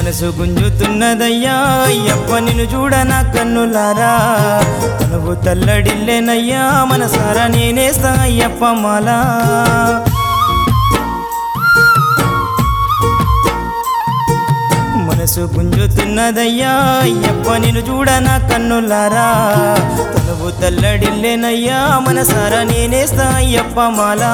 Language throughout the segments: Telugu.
మనసు గుంజుతున్నదయ్యా అయ్యప్ప నిన్ను చూడన కన్నులారా తనువు తల్లడిల్లేనయ్యా మనసారా నేనేస్తా అయ్యప్ప మాలా మనసు గుంజుతున్నదయ్యా అయ్యప్ప నిన్ను చూడన కన్నులారా తనువు తల్లడిల్లేనయ్యా మనసారా నేనేస్తా అయ్యప్ప మాలా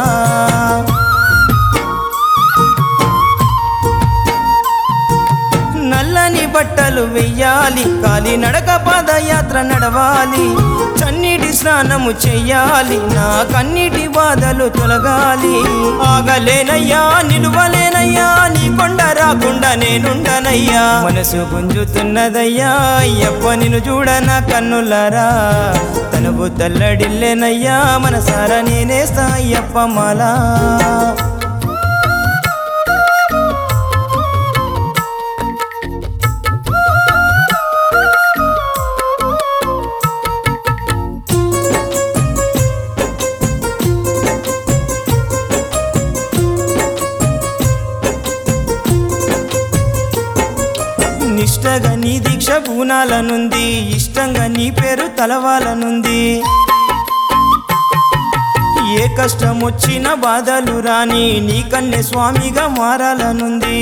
నల్లని బట్టలు వెయ్యాలి కాలి నడక పాదయాత్ర నడవాలి చన్నీటి స్నానము చెయ్యాలి నా కన్నీటి బాధలు తొలగాలి ఆగలేనయ్యా నిలువలేనయ్యా నీ కొండ రాకుండా నేనుండనయ్యా మనసు గుంజుతున్నదయ్యా అయ్యప్ప నిన్ను చూడన కన్నులారా తనువు తల్లడిల్లేనయ్యా మనసారా నేనేస్తా అయ్యప్ప మాలా నిష్టగా నీ దీక్ష పూనాలనుంది ఇష్టంగా నీ పేరు తలవాలనుంది ఏ కష్టం వచ్చిన బాధలు రాని నీ కన్నె స్వామిగా మారాలనుంది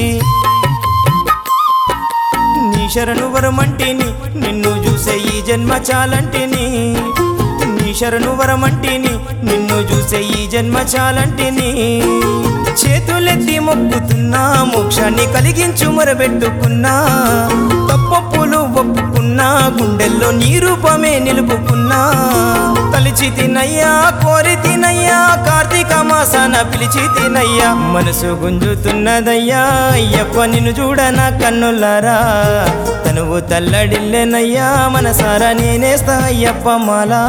నీ శరణు వరమంటిని నిన్ను చూసే ఈ జన్మ చాలంటిని నీ శరణు వరమంటిని నిన్ను చూసే ఈ జన్మ చాలంటిని చేతులెత్తి మొక్కుతున్నా మోక్షాన్ని కలిగించు మొరబెట్టుకున్నా తప్పప్పులు ఒప్పుకున్నా గుండెల్లో నీ రూపమే నిలుపుకున్నా తలిచి తినయ్యా కోరి తినయ్యా కార్తీక మాసాన పిలిచి తినయ్యా మనసు గుంజుతున్నదయ్యా అయ్యప్ప నిన్ను చూడన కన్నులారా తనువు తల్లడిల్లెనయ్యా మనసారా నేనేస్తా అయ్యప్ప మాలా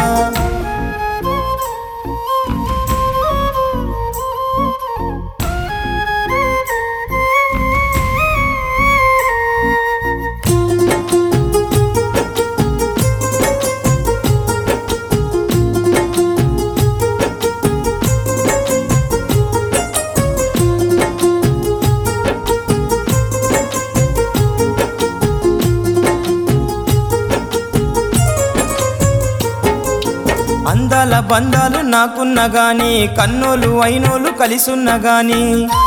అందాల బంధాలు నాకున్న గాని కన్నోలు అయినోలు కలిసున్న గాని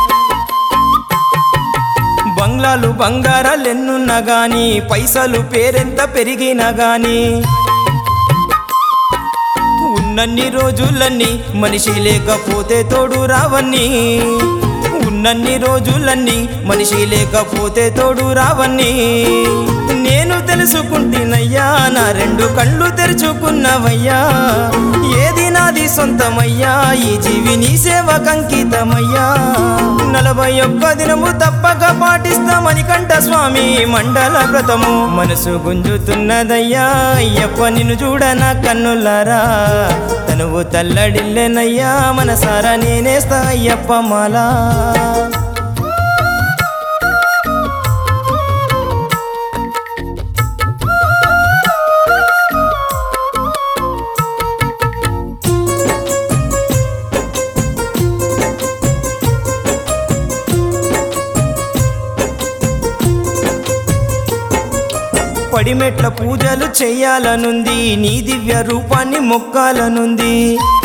బంగ్లాలు బంగారాలెన్నున్న గాని పైసలు పేరెంత పెరిగిన గాని ఉన్నన్ని రోజులన్నీ మనిషి లేకపోతే తోడు రావన్నీ ఉన్నన్ని రోజులన్నీ మనిషి లేకపోతే తోడు రావన్నీ నేను తెలుసుకుంటున్నయ్యా నా రెండు కళ్ళు తెరుచుకున్నవయ్యా ఏది నాది సొంతమయ్యా ఈ జీవి నీ సేవకంకితమయ్యా నలభై ఒక్క దినము తప్పక పాటిస్తామని కంట స్వామి మండల వ్రతము మనసు గుంజుతున్నదయ్యా అయ్యప్ప నిన్ను చూడన కన్నులారా తనువు తల్లడిల్లెనయ్యా మనసారా నేనేస్తా అయ్యప్ప మాలా పడిమెట్ల పూజలు చెయ్యాలనుంది నీ దివ్య రూపాన్ని మొక్కాలనుంది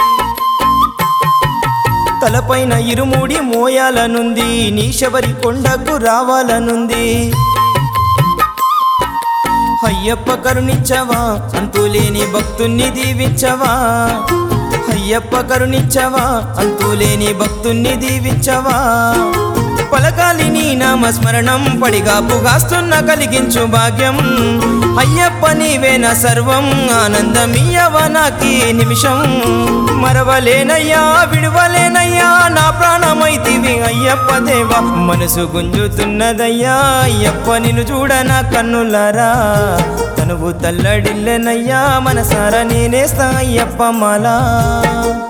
తలపైన ఇరుముడి మోయాలనుంది నీ శబరి కొండకు రావాలనుంది అయ్యప్ప కరుణించవా అంతులేని భక్తుణ్ణి దీవించవా అయ్యప్ప కరుణించవా అంతులేని భక్తుణ్ణి దీవించవా పలకాలి నీ నామస్మరణం పడిగాపుగాస్తున్న కలిగించు భాగ్యం అయ్యప్ప నీవేన సర్వం ఆనందమీయవ నాకీ నిమిషం మరవలేనయ్యా విడువలేనయ్యా నా ప్రాణమైతివి అయ్యప్ప దేవా మనసు గుంజుతున్నదయ్యా అయ్యప్ప నిన్ను చూడన కన్నులారా తనువు తల్లడిల్లెనయ్యా మనసారా నేనేస్తా అయ్యప్ప మాలా